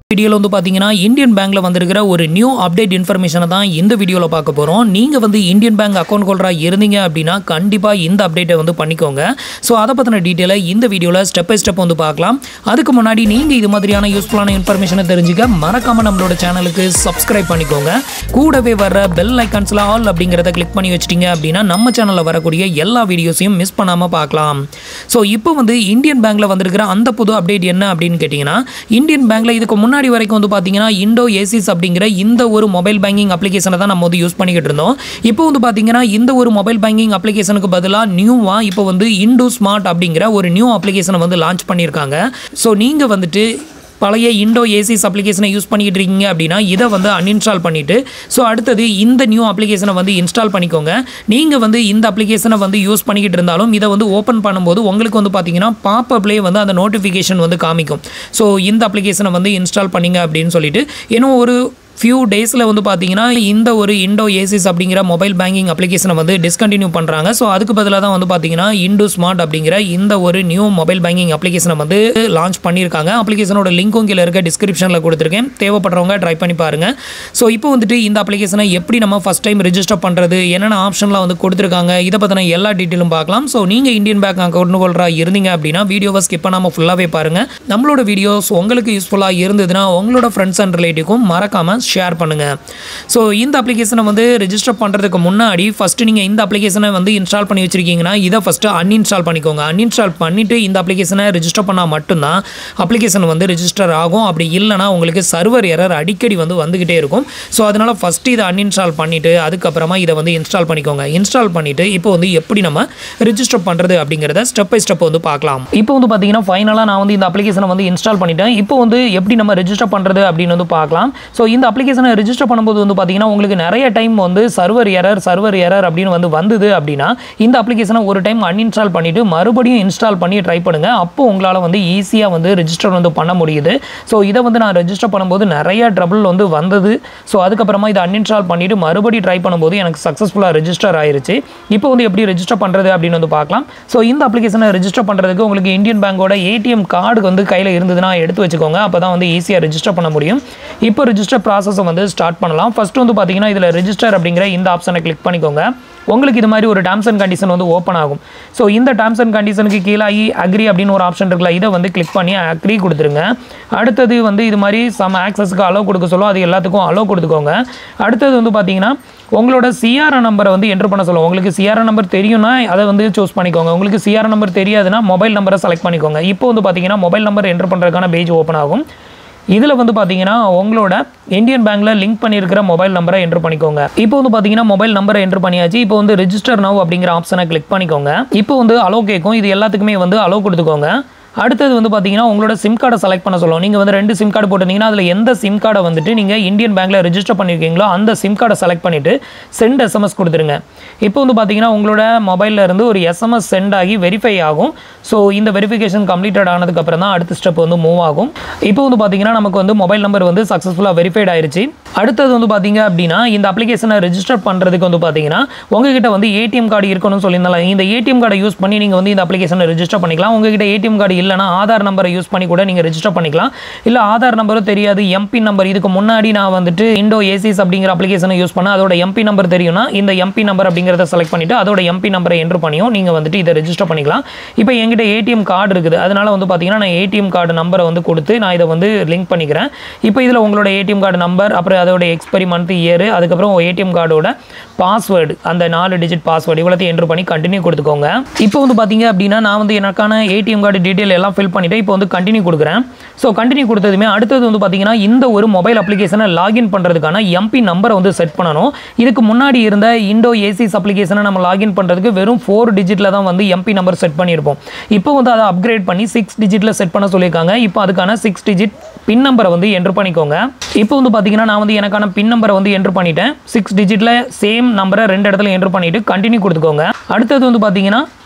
வீடியோவில் வந்து பார்த்தீங்கன்னா இந்தியன் பேங்க்கில் வந்திருக்கிற ஒரு நியூ அப்டேட் இன்ஃபர்மேஷனை தான் இந்த வீடியோவில் பார்க்க போகிறோம் நீங்கள் வந்து இந்தியன் பேங்க் அக்கௌண்ட் ஹோல்டராக இருந்தீங்க அப்படின்னா கண்டிப்பாக இந்த அப்டேட்டை வந்து பண்ணிக்கோங்க ஸோ அதை பற்றின டீட்டெயிலை இந்த வீடியோவில் ஸ்டெப் பை ஸ்டெப் வந்து பார்க்கலாம் அதுக்கு முன்னாடி நீங்கள் இது மாதிரியான யூஸ்ஃபுல்லான இன்ஃபர்மேஷனை தெரிஞ்சுக்க மறக்காமல் நம்மளோட சேனலுக்கு சப்ஸ்கிரைப் பண்ணிக்கோங்க கூடவே வர பெல் ஐக்கான்ஸில் ஆல் அப்படிங்கிறத கிளிக் பண்ணி வச்சிட்டிங்க அப்படின்னா நம்ம சேனலில் வரக்கூடிய எல்லா வீடியோஸையும் மிஸ் பண்ணாமல் பார்க்கலாம் ஸோ இப்போ வந்து இந்தியன் பேங்க்கில் வந்திருக்கிற அந்த புது அப்டேட் என்ன அப்படின்னு கேட்டிங்கன்னா இந்தியன் பேங்க்கில் இதுக்கு முன்னாடி வரைக்கும் வந்து பார்த்தீங்கன்னா இண்டோ ஏசிஸ் அப்படிங்கிற இந்த ஒரு மொபைல் பேங்கிங் அப்ளிகேஷனை தான் நம்ம வந்து யூஸ் பண்ணிக்கிட்டு இருந்தோம் இப்போ வந்து பார்த்தீங்கன்னா இந்த ஒரு மொபைல் பேங்கிங் அப்ளிகேஷனுக்கு பதிலாக நியூவாக இப்போ வந்து இண்டோ ஸ்மார்ட் அப்படிங்கிற ஒரு நியூ அப்ளிகேஷனை வந்து லான்ச் பண்ணியிருக்காங்க ஸோ நீங்கள் வந்துட்டு பழைய இண்டோ ஏசிஸ் அப்ளிகேஷனை யூஸ் பண்ணிக்கிட்டு இருக்கீங்க அப்படின்னா இதை வந்து அன்இன்ஸ்டால் பண்ணிவிட்டு ஸோ அடுத்தது இந்த நியூ அப்ளிகேஷனை வந்து இன்ஸ்டால் பண்ணிக்கோங்க நீங்கள் வந்து இந்த அப்ளிகேஷனை வந்து யூஸ் பண்ணிக்கிட்டு இருந்தாலும் இதை வந்து ஓப்பன் பண்ணும்போது உங்களுக்கு வந்து பார்த்தீங்கன்னா பாப்பப்லேயே வந்து அந்த நோட்டிஃபிகேஷன் வந்து காமிக்கும் ஸோ இந்த அப்ளிகேஷனை வந்து இன்ஸ்டால் பண்ணிங்க அப்படின்னு சொல்லிட்டு இன்னும் ஒரு ஃபியூ டேஸில் வந்து பார்த்தீங்கன்னா இந்த ஒரு இண்டோ ஏசிஸ் அப்படிங்கிற மொபைல் பேங்கிங் அப்ளிகேஷனை வந்து டிஸ்கண்டினியூ பண்ணுறாங்க ஸோ அதுக்கு பதிலாக தான் வந்து பார்த்தீங்கன்னா இண்டோ ஸ்மார்ட் அப்படிங்கிற இந்த ஒரு நியூ மொபைல் பேங்கிங் அப்ளிகேஷனை வந்து லான்ச் பண்ணியிருக்காங்க அப்ளிகேஷனோட லிங்க்கும் கீழே இருக்க டிஸ்கிரிப்ஷனில் கொடுத்துருக்கேன் தேவைப்படுறவங்க ட்ரை பண்ணி பாருங்கள் ஸோ இப்போ வந்துட்டு இந்த அப்ளிகேஷனை எப்படி நம்ம ஃபஸ்ட் டைம் ரெஜிஸ்டர் பண்ணுறது என்னென்ன ஆப்ஷன்லாம் வந்து கொடுத்துருக்காங்க இதை பற்றின எல்லா டீட்டெயிலும் பார்க்கலாம் ஸோ நீங்கள் இந்தியன் பேங்க் அக்கௌண்ட் ஹோல்டராக இருந்தீங்க அப்படின்னா வீடியோவை ஸ்கிப் பண்ணாமல் ஃபுல்லாகவே பாருங்கள் நம்மளோட வீடியோஸ் உங்களுக்கு யூஸ்ஃபுல்லாக இருந்ததுன்னா உங்களோட ஃப்ரெண்ட்ஸ் அண்ட் ரிலேட்டிவ்க்கும் மறக்காமல் ஷேர் பண்ணுங்கள் ஸோ இந்த அப்ளிகேஷனை வந்து ரெஜிஸ்டர் பண்ணுறதுக்கு முன்னாடி ஃபஸ்ட்டு நீங்கள் இந்த அப்ளிகேஷனை வந்து இன்ஸ்டால் பண்ணி வச்சிருக்கீங்கன்னா இதை ஃபஸ்ட்டு அன்இன்ஸ்டால் பண்ணிக்கோங்க அன்இன்ஸ்டால் பண்ணிவிட்டு இந்த அப்ளிகேஷனை ரெஜிஸ்டர் பண்ணால் மட்டும்தான் அப்ளிகேஷன் வந்து ரெஜிஸ்டர் ஆகும் அப்படி இல்லைனா உங்களுக்கு சர்வர் எரர் அடிக்கடி வந்து வந்துக்கிட்டே இருக்கும் ஸோ அதனால் ஃபஸ்ட்டு இதை அன்இன்ஸ்டால் பண்ணிவிட்டு அதுக்கப்புறமா இதை வந்து இன்ஸ்டால் பண்ணிக்கோங்க இன்ஸ்டால் பண்ணிவிட்டு இப்போ வந்து எப்படி நம்ம ரெஜிஸ்டர் பண்ணுறது அப்படிங்கிறத ஸ்டெப் பை ஸ்டெப் வந்து பார்க்கலாம் இப்போ வந்து பார்த்தீங்கன்னா ஃபைனலாக நான் வந்து இந்த அப்ளிகேஷனை வந்து இன்ஸ்டால் பண்ணிட்டேன் இப்போ வந்து எப்படி நம்ம ரெஜிஸ்டர் பண்ணுறது அப்படின்னு வந்து பார்க்கலாம் ஸோ இந்த அப்ளிகேஷனை ரெஜிஸ்டர் பண்ணும்போது வந்து பார்த்தீங்கன்னா உங்களுக்கு நிறைய டைம் வந்து சர்வர் எரர் சர்வர் எரர் அப்படின்னு வந்து வந்தது அப்படின்னா இந்த அப்ளிகேஷனை ஒரு டைம் அன்இன்ஸ்டால் பண்ணிவிட்டு மறுபடியும் இன்ஸ்டால் பண்ணி ட்ரை பண்ணுங்கள் அப்போ உங்களால் வந்து ஈஸியாக வந்து ரெஜிஸ்டர் வந்து பண்ண முடியுது ஸோ இதை வந்து நான் ரெஜிஸ்டர் பண்ணும்போது நிறைய ட்ரபிள் வந்து வந்தது ஸோ அதுக்கப்புறமா இதை அன்இன்ஸ்டால் பண்ணிவிட்டு மறுபடியும் ட்ரை பண்ணும்போது எனக்கு சக்ஸஸ்ஃபுல்லாக ரெஜிஸ்டர் ஆயிருச்சு இப்போ வந்து எப்படி ரெஜிஸ்டர் பண்ணுறது அப்படின்னு வந்து பார்க்கலாம் ஸோ இந்த அப்ளிகேஷனை ரெஜிஸ்டர் பண்ணுறதுக்கு உங்களுக்கு இந்தியன் பேங்கோட ஏடிஎம் கார்டு வந்து கையில் இருந்ததுன்னா எடுத்து வச்சுக்கோங்க அப்போ தான் வந்து ஈஸியாக ரெஜிஸ்டர் பண்ண முடியும் இப்போ ரெஜிஸ்டர் ப்ராசஸை வந்து ஸ்டார்ட் பண்ணலாம் ஃபர்ஸ்ட் வந்து பார்த்தீங்கன்னா இதில் ரெஜிஸ்டர் அப்படிங்கிற இந்த ஆப்ஷனை கிளிக் பண்ணிக்கோங்க உங்களுக்கு இது மாதிரி ஒரு டேர்ம்ஸ் அண்ட் கண்டிஷன் வந்து ஓப்பன் ஆகும் ஸோ இந்த டேர்ம்ஸ் அண்ட் கண்டிஷனுக்கு கீழாகி அக்ரி அப்படின்னு ஒரு ஆப்ஷன் இருக்குல்ல இதை வந்து கிளிக் பண்ணி அக்ரி கொடுத்துருங்க அடுத்தது வந்து இது மாதிரி சம் ஆக்சஸ்க்கு அலோவ் கொடுக்க சொல்லும் அது எல்லாத்துக்கும் அலோவ் கொடுத்துக்கோங்க அடுத்தது வந்து பார்த்தீங்கன்னா உங்களோட சிஆர்என் நம்பரை வந்து என்ட்ரு பண்ண சொல்லுவோம் உங்களுக்கு சிஆர்என் நம்பர் தெரியும்னா அதை வந்து சூஸ் பண்ணிக்கோங்க உங்களுக்கு சிஆர்என் நம்பர் தெரியாதுன்னா மொபைல் நம்பரை செலக்ட் பண்ணிக்கோங்க இப்போ வந்து பார்த்தீங்கன்னா மொபைல் நம்பர் என்ட்ரு பண்ணுறதுக்கான பேஜ் ஓப்பன் ஆகும் இதில் வந்து பார்த்தீங்கன்னா உங்களோட இந்தியன் பேங்க்கில் லிங்க் பண்ணியிருக்கிற மொபைல் நம்பரை என்ட்ரு பண்ணிக்கோங்க இப்போ வந்து பார்த்தீங்கன்னா மொபைல் நம்பரை என்ட்ரு பண்ணியாச்சு இப்போ வந்து ரெஜிஸ்டர் நவ் அப்படிங்கிற ஆப்ஷனை கிளிக் பண்ணிக்கோங்க இப்போ வந்து அலோ கேட்கும் இது எல்லாத்துக்குமே வந்து அலோ கொடுத்துக்கோங்க அடுத்தது வந்து பார்த்தீங்கன்னா உங்களோட சிம் கார்டை செலக்ட் பண்ண சொல்லுவோம் நீங்கள் வந்து ரெண்டு சிம் கார்டு போட்டிருந்தீங்கன்னா அதில் எந்த சிம் கார்டை வந்துட்டு நீங்கள் இந்தியன் பேங்க்கில் ரெஜிஸ்டர் பண்ணியிருக்கீங்களோ அந்த சிம் கார்டை செலக்ட் பண்ணிவிட்டு சென்ட் எஸ்எம்எஸ் கொடுத்துருங்க இப்போ வந்து பார்த்தீங்கன்னா உங்களோட மொபைலில் இருந்து ஒரு எஸ்எம்எஸ் சென்ட் ஆகி வெரிஃபை ஆகும் ஸோ இந்த வெரிஃபிகேஷன் கம்ப்ளீட்டட் ஆனதுக்கப்புறம் தான் அடுத்த ஸ்டெப் வந்து மூவ் ஆகும் இப்போ வந்து பார்த்தீங்கன்னா நமக்கு வந்து மொபைல் நம்பர் வந்து சக்ஸஸ்ஃபுல்லாக வெரிஃபைட் ஆயிருச்சு அடுத்தது வந்து பார்த்தீங்க அப்படின்னா இந்த அப்ளிகேஷனை ரெஜிஸ்டர் பண்ணுறதுக்கு வந்து பார்த்தீங்கன்னா உங்ககிட்ட வந்து ஏடிஎம் கார்டு இருக்கணும்னு சொல்லியிருந்தாலும் இந்த ஏடிஎம் கார்டை யூஸ் பண்ணி நீங்கள் வந்து இந்த அப்ளிகேஷனை ரெஜிஸ்டர் பண்ணிக்கலாம் உங்ககிட்ட ஏடிஎம் கார்டு இல்லைனா ஆதார் நம்பரை யூஸ் பண்ணி கூட நீங்கள் ரெஜிஸ்டர் பண்ணிக்கலாம் இல்லை ஆதார் நம்பரும் தெரியாது எம்பி நம்பர் இதுக்கு முன்னாடி நான் வந்துட்டு இண்டோ ஏசிஸ் அப்படிங்கிற அப்ளிகேஷனை யூஸ் பண்ண அதோட எம்பி நம்பர் தெரியும்னா இந்த எம்பி நம்பர் அப்படிங்கிறத செலக்ட் பண்ணிவிட்டு அதோட எம்பி நம்பரை என்ட்ரு பண்ணியும் நீங்கள் வந்துட்டு இதை ரெஜிஸ்டர் பண்ணிக்கலாம் இப்போ என்கிட்ட ஏடிஎம் கார்டு இருக்குது அதனால வந்து பார்த்தீங்கன்னா நான் ஏடிஎம் கார்டு நம்பரை வந்து கொடுத்து நான் இதை வந்து லிங்க் பண்ணிக்கிறேன் இப்போ இதில் உங்களோட ஏடிஎம் கார்டு நம்பர் அப்புறம் அதோட எக்ஸ்பெரி மந்த் இயர் அதுக்கப்புறம் ஏடிஎம் கார்டோட பாஸ்வேர்டு அந்த நாலு டிஜிட் பாஸ்வேர்டு இவ்வளோத்தையும் என்ட்ரு பண்ணி கண்டினியூ கொடுத்துக்கோங்க இப்போ வந்து பார்த்தீங்க அப்படின்னா நான் வந்து எனக்கான ஏடிஎம் கார்டு டீட்டெயில் எல்லாம் ஃபில் பண்ணிவிட்டு இப்போ வந்து கண்டினியூ கொடுக்குறேன் ஸோ கண்டினியூ கொடுத்ததுமே அடுத்தது வந்து பார்த்தீங்கன்னா இந்த ஒரு மொபைல் அப்ளிகேஷனை லாகின் பண்ணுறதுக்கான எம்பி நம்பரை வந்து செட் பண்ணணும் இதுக்கு முன்னாடி இருந்த இண்டோ ஏசிஸ் அப்ளிகேஷனை நம்ம லாகின் பண்ணுறதுக்கு வெறும் ஃபோர் டிஜிட்டில் தான் வந்து எம்பி நம்பர் செட் பண்ணியிருப்போம் இப்போ வந்து அதை அப்கிரேட் பண்ணி சிக்ஸ் டிஜிட்டில் செட் பண்ண சொல்லியிருக்காங்க இப்போ அதுக்கான சிக்ஸ் டிஜிட் பின் நம்பரை வந்து என்ட்ரு பண்ணிக்கோங்க இப்போ வந்து பார்த்தீங்கன்னா நான் வந்து எனக்கான பின் நம்பரை வந்து என்ட்ரு பண்ணிட்டேன் சிக்ஸ் டிஜிட்டில் சேம் நம்பரை ரெண்டு இடத்துல என்ட்ரு பண்ணிவிட்டு கண்டினியூ கொடுத்துக்கோங்க அடுத்தது வந்து பார்த்தீங்கன்னா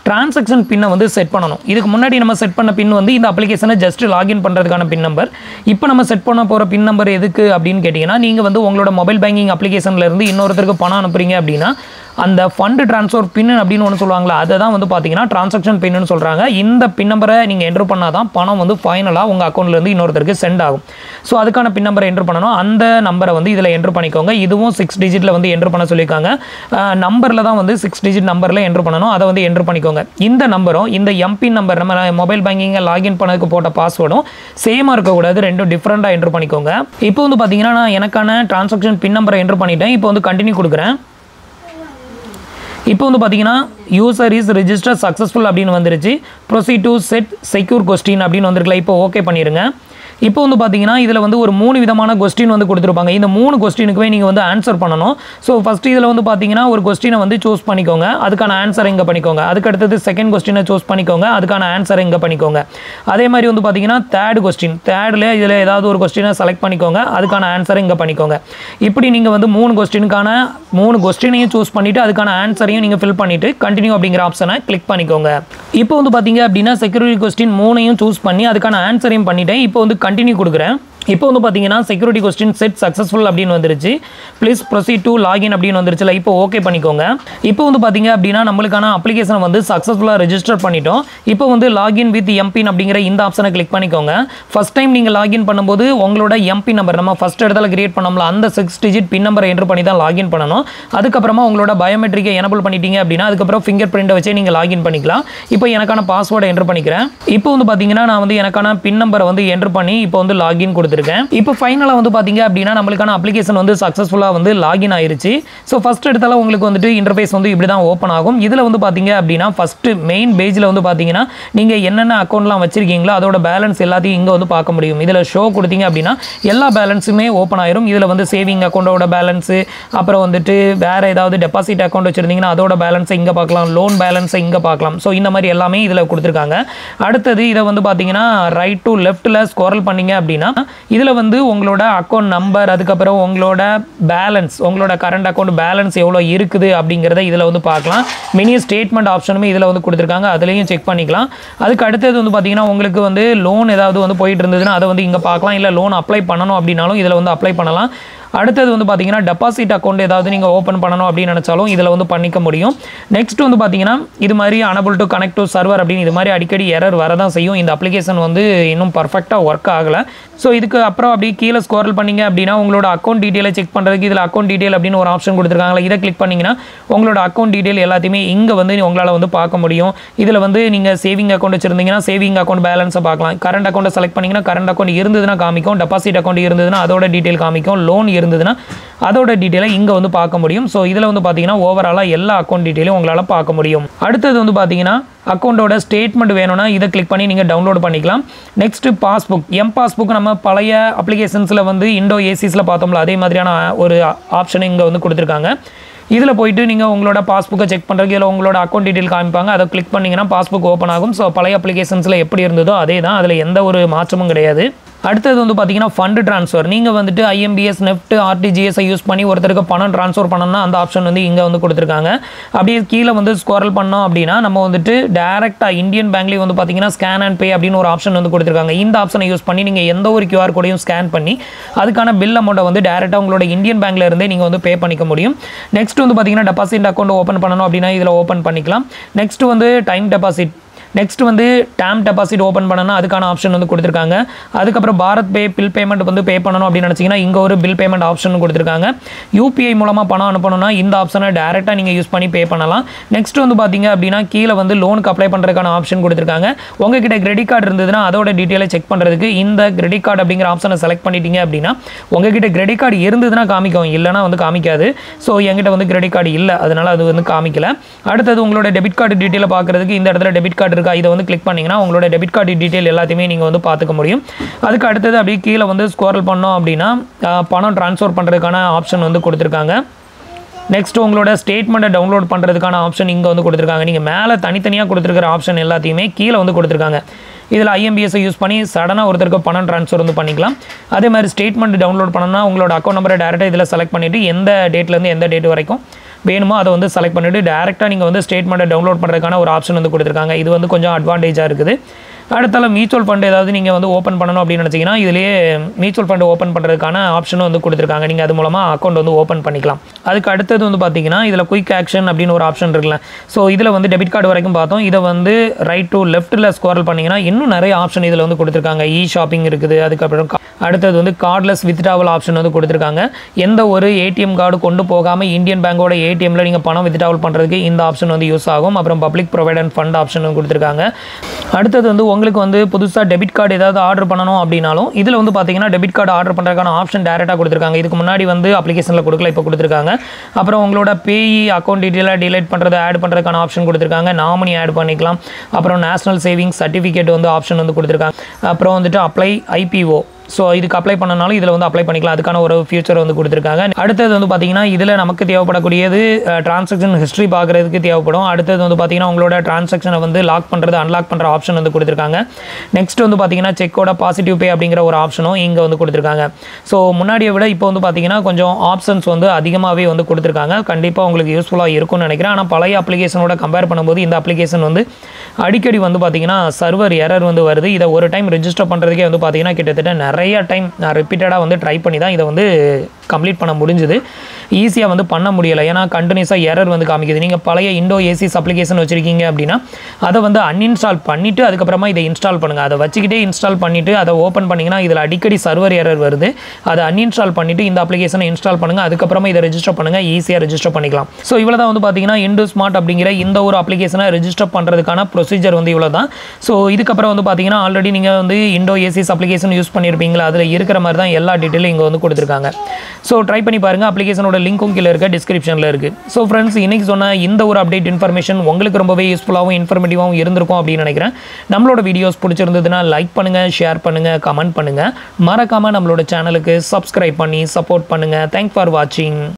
டிரான்சாக்ஷன் பின்னை வந்து செட் பண்ணணும் இதுக்கு முன்னாடி நம்ம செட் பண்ண பின் வந்து இந்த அப்ளிகேஷனை ஜஸ்ட் லாகின் பண்ணுறதுக்கான பின் நம்பர் இப்போ நம்ம செட் பண்ண போகிற பின் நம்பர் எதுக்கு அப்படின்னு கேட்டிங்கன்னா நீங்கள் வந்து உங்களோட மொபைல் பேங்கிங் அப்ளிகேஷன்ல இருந்து இன்னொருத்தருக்கு பணம் அனுப்புறீங்க அப்படின்னா அந்த ஃபண்டு ட்ரான்ஸ்ஃபர் பின் அப்படின்னு ஒன்று சொல்லுவாங்களா அதை தான் வந்து பார்த்தீங்கன்னா ட்ரான்சாக்ஷன் பின்னு சொல்கிறாங்க இந்த பின் நம்பரை நீங்கள் என்ட்ரு பண்ணால் தான் பணம் வந்து ஃபைனலாக உங்கள் அக்கௌண்ட்லேருந்து இன்னொருத்தருக்கு சென்ட் ஆகும் ஸோ அதுக்கான பின் நம்பரை என்ட்ரு பண்ணணும் அந்த நம்பரை வந்து இதில் என்ட்ரு பண்ணிக்கோங்க இதுவும் சிக்ஸ் டிஜிட்டில் வந்து என்ட்ரு பண்ண சொல்லியிருக்காங்க நம்பரில் தான் வந்து சிக்ஸ் டிஜிட் நம்பரில் என்ட்ரு பண்ணணும் அதை வந்து என்ட்ரு பண்ணிக்கோங்க இந்த நம்பரும் இந்த எம்பின் நம்பர் நம்ம மொபைல் பேங்கிங்கை லாகின் பண்ணதுக்கு போட்ட பாஸ்வேர்டும் சேமாக இருக்கக்கூடாது ரெண்டும் டிஃப்ரெண்ட்டாக என்ட்ரு பண்ணிக்கோங்க இப்போ வந்து பார்த்தீங்கன்னா நான் எனக்கான ட்ரான்சாக்ஷன் பின் நம்பரை என்ட்ரு பண்ணிட்டேன் இப்போ வந்து கண்டினியூ கொடுக்குறேன் இப்போ வந்து பார்த்தீங்கன்னா யூசர் இஸ் ரெஜிஸ்டர் சக்ஸஸ்ஃபுல் அப்படின்னு வந்துருச்சு proceed to set secure question அப்படின்னு வந்திருக்கல இப்போ ஓகே பண்ணிடுங்க இப்போ வந்து பார்த்தீங்கன்னா இதில் வந்து ஒரு மூணு விதமான கொஸ்டின் வந்து கொடுத்துருப்பாங்க இந்த மூணு கொஸ்டினுக்குமே நீங்கள் வந்து ஆன்சர் பண்ணணும் ஸோ ஃபஸ்ட்டு இதில் வந்து பார்த்தீங்கன்னா ஒரு கொஸ்டினை வந்து சூஸ் பண்ணிக்கோங்க அதுக்கான ஆன்சர் இங்கே பண்ணிக்கோங்க அதுக்கு அடுத்தது செகண்ட் கொஸ்டினை சூஸ் பண்ணிக்கோங்க அதுக்கான ஆன்சர் இங்கே பண்ணிக்கோங்க அதே மாதிரி வந்து பார்த்தீங்கன்னா தேர்ட் கொஸ்டின் தேர்டில் இதில் ஏதாவது ஒரு கொஸ்டினை செலக்ட் பண்ணிக்கோங்க அதுக்கான ஆன்சரை இங்கே பண்ணிக்கோங்க இப்படி நீங்கள் வந்து மூணு கொஸ்டினுக்கான மூணு கொஸ்டினையும் சூஸ் பண்ணிவிட்டு அதுக்கான ஆன்சரையும் நீங்கள் ஃபில் பண்ணிவிட்டு கண்டினியூ அப்படிங்கிற ஆப்ஷனை கிளிக் பண்ணிக்கோங்க இப்போ வந்து பார்த்தீங்க அப்படின்னா செக்யூரிட்டி கொஸ்டின் மூணையும் சூஸ் பண்ணி அதுக்கான ஆன்சரையும் பண்ணிட்டேன் இப்போ வந்து கண்டினியூ கொடுக்குறேன் இப்போ வந்து பார்த்தீங்கன்னா செக்யூரிட்டி கொஸ்டின் செட் சக்ஸஸ்ஃபுல் அப்படின்னு வந்துருச்சு ப்ளீஸ் ப்ரொசீட் டு லாகின் அப்படின்னு வந்துருச்சுல இப்போ ஓகே பண்ணிக்கோங்க இப்போ வந்து பார்த்தீங்க அப்படின்னா நம்மளுக்கான அப்ளிகேஷனை வந்து சக்ஸஸ்ஃபுல்லாக ரெஜிஸ்டர் பண்ணிட்டோம் இப்போ வந்து லாகின் வித் எம்பின் அப்படிங்கிற இந்த ஆப்ஷனை கிளிக் பண்ணிக்கோங்க ஃபஸ்ட் டைம் நீங்கள் லாகின் பண்ணும்போது உங்களோட எம்பி நம்பர் நம்ம ஃபஸ்ட் இடத்துல கிரியேட் பண்ணோம்ல அந்த சிக்ஸ் டிஜிட் பின் நம்பரை என்ட்ரு பண்ணி தான் லாகின் பண்ணணும் அதுக்கப்புறமா உங்களோட பயோமெட்ரிக்கை எனபிள் பண்ணிட்டீங்க அப்படின்னா அதுக்கப்புறம் ஃபிங்கர் பிரிண்ட்டை வச்சே நீங்கள் லாகின் பண்ணிக்கலாம் இப்போ எனக்கான பாஸ்வேர்டை என்ட்ரு பண்ணிக்கிறேன் இப்போ வந்து பார்த்தீங்கன்னா நான் வந்து எனக்கான பின் நம்பரை வந்து என்ட்ரு பண்ணி இப்போ வந்து லாகின் கொடுத்துருக்கேன் இப்போ ஃபைனலாக வந்து பார்த்தீங்க அப்படின்னா நம்மளுக்கான அப்ளிகேஷன் வந்து சக்ஸஸ்ஃபுல்லாக வந்து லாகின் ஆயிருச்சு ஸோ ஃபஸ்ட் இடத்துல உங்களுக்கு வந்துட்டு இன்டர்ஃபேஸ் வந்து இப்படி தான் ஓப்பன் ஆகும் இதில் வந்து பார்த்தீங்க அப்படின்னா ஃபஸ்ட்டு மெயின் பேஜில் வந்து பார்த்தீங்கன்னா நீங்கள் என்னென்ன அக்கௌண்ட்லாம் வச்சிருக்கீங்களோ அதோட பேலன்ஸ் எல்லாத்தையும் இங்கே வந்து பார்க்க முடியும் இதில் ஷோ கொடுத்தீங்க அப்படின்னா எல்லா பேலன்ஸுமே ஓப்பன் ஆயிரும் இதில் வந்து சேவிங் அக்கௌண்ட்டோட பேலன்ஸு அப்புறம் வந்துட்டு வேறு ஏதாவது டெபாசிட் அக்கௌண்ட் வச்சுருந்தீங்கன்னா அதோட பேலன்ஸை இங்கே பார்க்கலாம் லோன் பேலன்ஸை இங்கே பார்க்கலாம் ஸோ இந்த மாதிரி எல்லாமே இதில் கொடுத்துருக்காங்க அடுத்தது இதை வந்து பார்த்தீங்கன்னா ரைட் டு லெஃப்ட்டில் ஸ்கோரல் பண்ணீங்க அப்படின்னா இதில் வந்து உங்களோட அக்கௌண்ட் நம்பர் அதுக்கப்புறம் உங்களோட பேலன்ஸ் உங்களோட கரண்ட் அக்கௌண்ட் பேலன்ஸ் எவ்வளோ இருக்குது அப்படிங்கிறத இதில் வந்து பார்க்கலாம் மினி ஸ்டேட்மெண்ட் ஆப்ஷனுமே இதில் வந்து கொடுத்துருக்காங்க அதுலேயும் செக் பண்ணிக்கலாம் அதுக்கு அடுத்தது வந்து பார்த்தீங்கன்னா உங்களுக்கு வந்து லோன் ஏதாவது வந்து போயிட்டு இருந்ததுன்னா அதை வந்து இங்கே பார்க்கலாம் இல்லை லோன் அப்ளை பண்ணணும் அப்படின்னாலும் இதில் வந்து அப்ளை பண்ணலாம் அடுத்தது வந்து பார்த்தீங்கன்னா டெபாசிட் அக்கௌண்ட் ஏதாவது நீங்கள் ஓப்பன் பண்ணணும் அப்படின்னு நினச்சாலும் இதில் வந்து பண்ணிக்க முடியும் நெக்ஸ்ட் வந்து பார்த்தீங்கன்னா இது மாதிரி unable to connect to server அப்படின்னு இது மாதிரி அடிக்கடி எரர் வரதான் செய்யும் இந்த அப்ளிகேஷன் வந்து இன்னும் பர்ஃபெக்டாக ஒர்க் ஆகலை ஸோ இதுக்கு அப்புறம் அப்படியே கீழே ஸ்கோரல் பண்ணீங்க அப்படின்னா உங்களோட அக்கௌண்ட் டீட்டெயிலை செக் பண்ணுறதுக்கு இதில் அக்கௌண்ட் டீட்டெயில் அப்படின்னு ஒரு ஆப்ஷன் கொடுத்துருக்காங்களா இதை கிளிக் பண்ணிங்கன்னா உங்களோட அக்கௌண்ட் டீட்டெயில் எல்லாத்தையுமே இங்கே வந்து உங்களால் வந்து பார்க்க முடியும் இதில் வந்து நீங்கள் சேவிங் அக்கௌண்ட் வச்சிருந்தீங்கன்னா சேவிங் அக்கௌண்ட் பேலன்ஸை பார்க்கலாம் கரண்ட் அக்கௌண்ட்டை செலக்ட் பண்ணிங்கன்னா கரண்ட் அக்கௌண்ட் இருந்ததுன்னா காமிக்கும் டெபாசிட் அக்கௌண்ட் இருந்ததுன்னா அதோட டீட்டெயில் காமிக்கும் லோன் இருந்ததுன்னா அதோட டீட்டெயிலை இங்கே வந்து பார்க்க முடியும் ஸோ இதில் வந்து பார்த்தீங்கன்னா ஓவராலாக எல்லா அக்கௌண்ட் டீட்டெயிலும் உங்களால் பார்க்க முடியும் அடுத்தது வந்து பார்த்தீங்கன்னா அக்கௌண்ட்டோட ஸ்டேட்மெண்ட் வேணும்னா இதை கிளிக் பண்ணி நீங்கள் டவுன்லோட் பண்ணிக்கலாம் நெக்ஸ்ட் பாஸ்புக் எம் பாஸ்புக் நம்ம பழைய அப்ளிகேஷன்ஸில் வந்து இண்டோ ஏசிஸில் பார்த்தோம்ல அதே மாதிரியான ஒரு ஆப்ஷன் இங்கே வந்து கொடுத்துருக்காங்க இதில் போயிட்டு நீங்கள் உங்களோட பாஸ்புக்கை செக் பண்ணுறதுக்கு இல்லை உங்களோட அக்கௌண்ட் டீட்டெயில் காமிப்பாங்க அதை கிளிக் பண்ணிங்கன்னா பாஸ்புக் ஓப்பன் ஆகும் ஸோ பழைய அப்ளிகேஷன்ஸில் எப்படி இருந்ததோ அதே தான் அதில் எந்த ஒரு மாற்றமும் கிடையாது அடுத்தது வந்து பார்த்தீங்கன்னா ஃபண்டு ட்ரான்ஸ்ஃபர் நீங்கள் வந்துட்டு ஐஎம்பிஎஸ் நெஃப்ட் ஆர்டிஜிஎஸை யூஸ் பண்ணி ஒருத்தருக்கு பணம் ட்ரான்ஸ்ஃபர் பண்ணணும்னா அந்த ஆப்ஷன் வந்து இங்கே வந்து கொடுத்துருக்காங்க அப்படியே கீழே வந்து ஸ்கோரல் பண்ணோம் அப்படின்னா நம்ம வந்துட்டு டேரெக்டாக இந்தியன் பேங்க்லேயே வந்து பார்த்தீங்கன்னா ஸ்கேன் அண்ட் பே அப்படின்னு ஒரு ஆப்ஷன் வந்து கொடுத்துருக்காங்க இந்த ஆப்ஷனை யூஸ் பண்ணி நீங்கள் எந்த ஒரு கியூஆர் கோடையும் ஸ்கேன் பண்ணி அதுக்கான பில் அமௌண்ட்டை வந்து டேரெக்டாக உங்களோட இந்தியன் பேங்க்ல இருந்தே நீங்கள் வந்து பே பண்ணிக்க முடியும் நெக்ஸ்ட் வந்து பார்த்தீங்கன்னா டெபாசிட் அக்கௌண்ட் ஓப்பன் பண்ணணும் அப்படின்னா இதில் ஓப்பன் பண்ணிக்கலாம் நெக்ஸ்ட் வந்து டைம் டெபாசிட் நெக்ஸ்ட் வந்து டேம் டெபாசிட் ஓப்பன் பண்ணணும் அதுக்கான ஆப்ஷன் வந்து கொடுத்துருக்காங்க அதுக்கப்புறம் பாரத் பே பில் பேமெண்ட் வந்து பே பண்ணணும் அப்படின்னு நினச்சிங்கன்னா இங்கே ஒரு பில் பேமெண்ட் ஆப்ஷன் கொடுத்துருக்காங்க யூபிஐ மூலமாக பணம் அனுப்பணும்னா இந்த ஆப்ஷனை டேரெக்டாக நீங்கள் யூஸ் பண்ணி பே பண்ணலாம் நெக்ஸ்ட் வந்து பார்த்தீங்க அப்படின்னா கீழே வந்து லோனுக்கு அப்ளை பண்ணுறதுக்கான ஆப்ஷன் கொடுத்துருக்காங்க உங்ககிட்ட கிரெடிட் கார்டு இருந்ததுன்னா அதோட டீட்டெயிலை செக் பண்ணுறதுக்கு இந்த கிரெடிட் கார்டு அப்படிங்கிற ஆப்ஷனை செலக்ட் பண்ணிட்டீங்க அப்படின்னா உங்ககிட்ட கிரெடிட் கார்டு இருந்ததுன்னா காமிக்கும் இல்லைனா வந்து காமிக்காது ஸோ என்கிட்ட வந்து கிரெடிட் கார்டு இல்லை அதனால அது வந்து காமிக்கல அடுத்தது உங்களோட டெபிட் கார்டு டீட்டெயிலை பார்க்குறதுக்கு இந்த இடத்துல டெபிட் கார்டு இருக்கா இதை வந்து கிளிக் பண்ணிங்கன்னா உங்களோட டெபிட் கார்டு டீட்டெயில் எல்லாத்தையுமே நீங்கள் வந்து பார்த்துக்க முடியும் அதுக்கு அடுத்தது அப்படியே கீழே வந்து ஸ்கோரல் பண்ணோம் அப்படின்னா ஆஹ், பணம் ட்ரான்ஸ்ஃபர் பண்ணுறதுக்கான ஆப்ஷன் வந்து கொடுத்துருக்காங்க நெக்ஸ்ட் உங்களோட ஸ்டேட்மெண்ட்டை டவுன்லோட் பண்ணுறதுக்கான ஆப்ஷன் இங்கே வந்து கொடுத்துருக்காங்க நீங்கள் மேலே தனித்தனியாக கொடுத்துருக்கிற ஆப்ஷன் எல்லாத்தையுமே கீழே வந்து கொடுத்துருக்காங்க இதில் ஐஎம்பிஎஸ்ஸை யூஸ் பண்ணி சடனாக ஒருத்தருக்கு பணம் ட்ரான்ஸ்ஃபர் வந்து பண்ணிக்கலாம் அதே மாதிரி ஸ்டேட்மெண்ட் டவுன்லோட் பண்ணணும்னா உங்களோட அக்கௌண்ட் நம்பரை டேரெக்டாக இதில் செலக்ட் பண்ணிவிட்டு எந்த டேட்லேருந்து எந்த டேட் வரைக்கும் வேணுமோ அதை வந்து செலக்ட் பண்ணிவிட்டு டேரெக்டாக நீங்கள் வந்து ஸ்டேட்மெண்ட்டை டவுன்லோட் பண்ணுறதுக்கான ஒரு ஆப்ஷன் வந்து கொடுத்துருக்காங்க இது வந்து கொஞ்சம் அட்வான்டேஜாக இருக்குது அடுத்தால மியூச்சுவல் ஃபண்ட் ஏதாவது நீங்கள் வந்து ஓப்பன் பண்ணணும் அப்படின்னு நினச்சிங்கன்னா இதுலேயே மியூச்சுவல் ஃபண்ட் ஓப்பன் பண்ணுறதுக்கான ஆப்ஷனும் வந்து கொடுத்துருக்காங்க நீங்கள் அது மூலமாக அக்கௌண்ட் வந்து ஓப்பன் பண்ணிக்கலாம் அதுக்கு அடுத்தது வந்து பார்த்தீங்கன்னா இதில் குயிக் ஆக்ஷன் அப்படின்னு ஒரு ஆப்ஷன் இருக்குல்ல ஸோ இதில் வந்து டெபிட் கார்டு வரைக்கும் பார்த்தோம் இதை வந்து ரைட் டு லெஃப்ட்டில் ஸ்கோரல் பண்ணிங்கன்னா இன்னும் நிறைய ஆப்ஷன் இதில் வந்து கொடுத்துருக்காங்க இ ஷாப்பிங் இருக்குது அதுக்கப்புறம் கா- அடுத்தது வந்து கார்ட்லெஸ் வித்ட்ராவல் ஆப்ஷன் வந்து கொடுத்துருக்காங்க எந்த ஒரு ஏடிஎம் கார்டு கொண்டு போகாமல் இந்தியன் பேங்கோட ஏடிஎம்ல நீங்கள் பணம் வித்ட்ராவல் பண்ணுறதுக்கு இந்த ஆப்ஷன் வந்து யூஸ் ஆகும் அப்புறம் பப்ளிக் ப்ரொவைடன்ட் ஃபண்ட் ஆப்ஷன் வந்து கொடுத்துருக்காங்க அடுத்தது வந்து உங்களுக்கு வந்து புதுசாக டெபிட் கார்டு ஏதாவது ஆர்டர் பண்ணணும் அப்படின்னாலும் இதில் வந்து பார்த்தீங்கன்னா டெபிட் கார்டு ஆர்டர் பண்ணுறதுக்கான ஆப்ஷன் டேரெக்டாக கொடுத்துருக்காங்க இதுக்கு முன்னாடி வந்து அப்ளிகேஷனில் கொடுக்கல இப்போ கொடுத்துருக்காங்க அப்புறம் உங்களோட பேஇ அக்கௌண்ட் டீட்டெயிலாக டிலைட் பண்ணுறது ஆட் பண்ணுறதுக்கான ஆப்ஷன் கொடுத்துருக்காங்க நாமினி ஆட் பண்ணிக்கலாம் அப்புறம் நேஷனல் சேவிங்ஸ் சர்டிஃபிகேட் வந்து ஆப்ஷன் வந்து கொடுத்துருக்காங்க அப்புறம் வந்துட்டு அப்ளை ஐபிஓ ஸோ இதுக்கு அப்ளை பண்ணனாலும் இதில் வந்து அப்ளை பண்ணிக்கலாம் அதுக்கான ஒரு ஃபியூச்சர் வந்து கொடுத்துருக்காங்க அடுத்தது வந்து பார்த்தீங்கன்னா இதில் நமக்கு தேவைப்படக்கூடியது டிரான்சாக்ஷன் ஹிஸ்ட்ரி பார்க்குறதுக்கு தேவைப்படும் அடுத்தது வந்து பார்த்தீங்கன்னா உங்களோட டிரான்சாக்ஷனை வந்து லாக் பண்ணுறது அன்லாக் பண்ணுற ஆப்ஷன் வந்து கொடுத்துருக்காங்க நெக்ஸ்ட் வந்து பார்த்தீங்கன்னா செக்கோட பாசிட்டிவ் பே அப்படிங்கிற ஒரு ஆப்ஷனும் இங்கே வந்து கொடுத்துருக்காங்க ஸோ முன்னாடியை விட இப்போ வந்து பார்த்தீங்கன்னா கொஞ்சம் ஆப்ஷன்ஸ் வந்து அதிகமாகவே வந்து கொடுத்துருக்காங்க கண்டிப்பாக உங்களுக்கு யூஸ்ஃபுல்லாக இருக்கும்னு நினைக்கிறேன் ஆனால் பழைய அப்ளிகேஷனோட கம்பேர் பண்ணும்போது இந்த அப்ளிகேஷன் வந்து அடிக்கடி வந்து பார்த்தீங்கன்னா சர்வர் எரர் வந்து வருது இதை ஒரு டைம் ரெஜிஸ்டர் பண்ணுறதுக்கே வந்து பார்த்தீங்கன்னா கிட்டத்தட்ட நிறைய டைம் நான் ரிப்பீட்டடாக வந்து ட்ரை பண்ணி தான் இதை வந்து கம்ப்ளீட் பண்ண முடிஞ்சுது ஈஸியாக வந்து பண்ண முடியலை ஏன்னா கண்டினியூஸாக எரர் வந்து காமிக்குது நீங்கள் பழைய இண்டோ ஏசிஸ் அப்ளிகேஷன் வச்சுருக்கீங்க அப்படின்னா அதை வந்து அன்இன்ஸ்டால் பண்ணிவிட்டு அதுக்கப்புறமா இதை இன்ஸ்டால் பண்ணுங்கள் அதை வச்சுக்கிட்டே இன்ஸ்டால் பண்ணிவிட்டு அதை ஓப்பன் பண்ணிங்கன்னா இதில் அடிக்கடி சர்வர் எரர் வருது அதை அன்இன்ஸ்டால் பண்ணிவிட்டு இந்த அப்ளிகேஷனை இன்ஸ்டால் பண்ணுங்கள் அதுக்கப்புறமா இதை ரெஜிஸ்டர் பண்ணுங்கள் ஈஸியாக ரெஜிஸ்டர் பண்ணிக்கலாம் ஸோ இவ்வளோ தான் வந்து பார்த்தீங்கன்னா இண்டோ ஸ்மார்ட் அப்படிங்கிற இந்த ஒரு அப்ளிகேஷனை ரெஜிஸ்டர் பண்ணுறதுக்கான ப்ரொசீஜர் வந்து இவ்வளோ தான் ஸோ இதுக்கப்புறம் வந்து பார்த்தீங்கன்னா ஆல்ரெடி நீங்கள் வந்து இண்டோ ஏசிஸ் அப்ளிகேஷன் யூஸ் பண்ணியிருப்பீங்களா அதில் இருக்கிற மாதிரி தான் எல்லா டீட்டெயிலும் இங்கே வந்து கொடுத்துருக்காங்க ஸோ ட்ரை பண்ணி பாருங்கள் அப்ளிகேஷனோட லிங்க்கும் கீழே இருக்க டிஸ்கிரிப்ஷனில் இருக்குது ஸோ ஃப்ரெண்ட்ஸ் இன்னைக்கு சொன்ன இந்த ஒரு அப்டேட் இன்ஃபர்மேஷன் உங்களுக்கு ரொம்பவே யூஸ்ஃபுல்லாகவும் இன்ஃபர்மேட்டிவாகவும் இருந்திருக்கும் அப்படின்னு நினைக்கிறேன் நம்மளோட வீடியோஸ் பிடிச்சிருந்ததுன்னா லைக் பண்ணுங்கள் ஷேர் பண்ணுங்கள் கமெண்ட் பண்ணுங்கள் மறக்காமல் நம்மளோட சேனலுக்கு சப்ஸ்கிரைப் பண்ணி சப்போர்ட் பண்ணுங்கள் தேங்க் ஃபார் வாட்சிங்